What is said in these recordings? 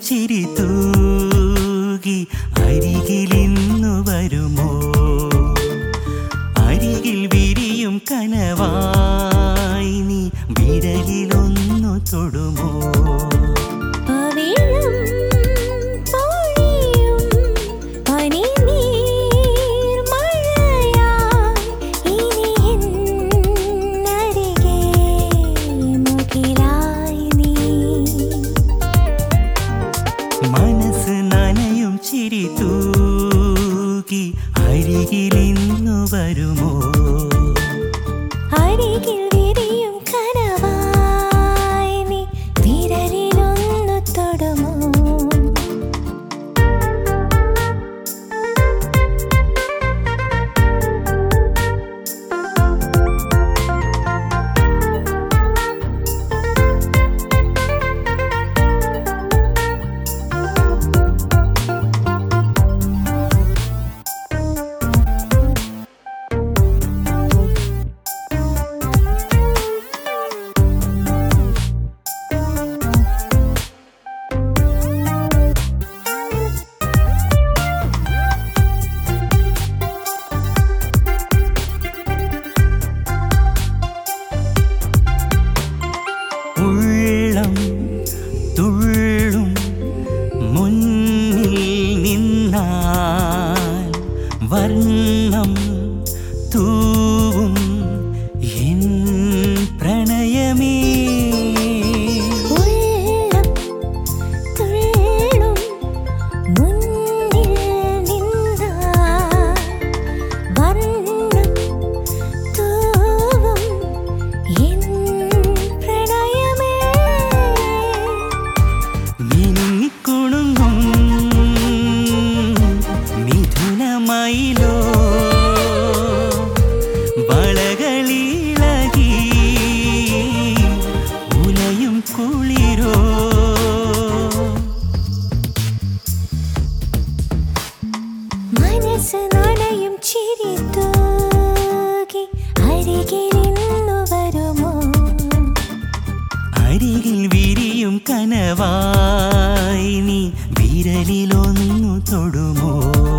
ചിരി തൂകി അരികിലിന്നു വരുമോ അരികിൽ വിരിയും കനവായി നീ വിരലിലൊന്നു തൊടുമോ പവിഴം പൊഴിയും പനിനീർ മഴയായി ഇനി എന്നരികെ മുകിലായി നീ മനസ്സ് നനയും ചിരി തൂകി അരികിലിന്നു വരുമോ അരികിൽ വിരിയും കനവായി നീ വിരലിലൊന്നു തൊടുമോ ഉള്ളം തുള്ളും മുന്നിൽ നിന്നാൽ വർണ്ണം തൂവും എൻ പ്രണയമേ ഉള്ളം തുള്ളും മുന്നിൽ നിന്നാൽ വർണ്ണം തൂവും എൻ പ്രണയമേ മിനുങ്ങിക്കുണുങ്ങും മിഥുനമയിലോ വളകളിളകി ഉലയും കുളിരോ മനസ്സ് നനയും ചിരി തൂകി അരികിലിന്നു വരുമോ അരികിൽ വിരിയും കനവായി നീ വിരലിലൊന്നു തൊടുമോ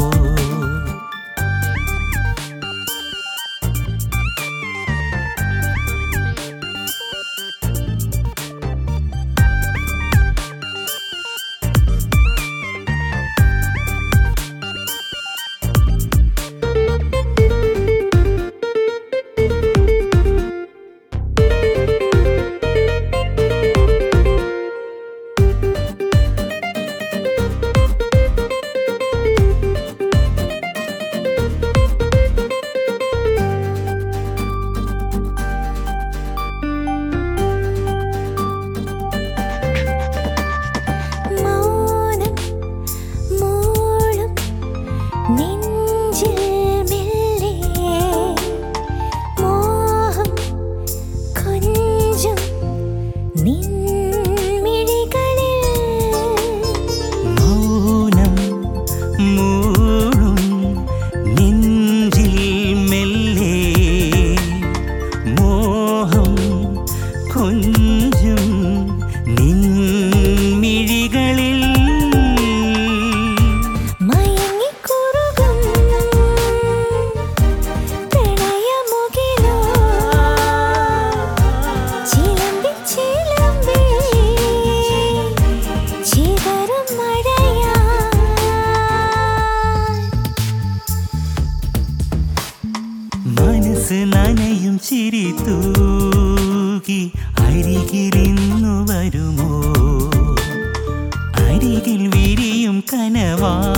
മൗനം മൂളും നെഞ്ചിൽ മെല്ലെ മോഹം കൊഞ്ചും നിൻ മിഴികളിൽ മൗനം മൂളും നെഞ്ചിൽ മെല്ലെ മോഹം കൊഞ്ചും നിൻ മിഴികളിൽ മയങ്ങിക്കുറുകും പ്രണയമുകിലോ ചിലമ്പി ചിലമ്പി ചിതറും മഴയാ മനസ്സ് നനയും ചിരി തൂകി അരികിലിന്നു വരുമോ അരികിൽ വിരിയും കനവാ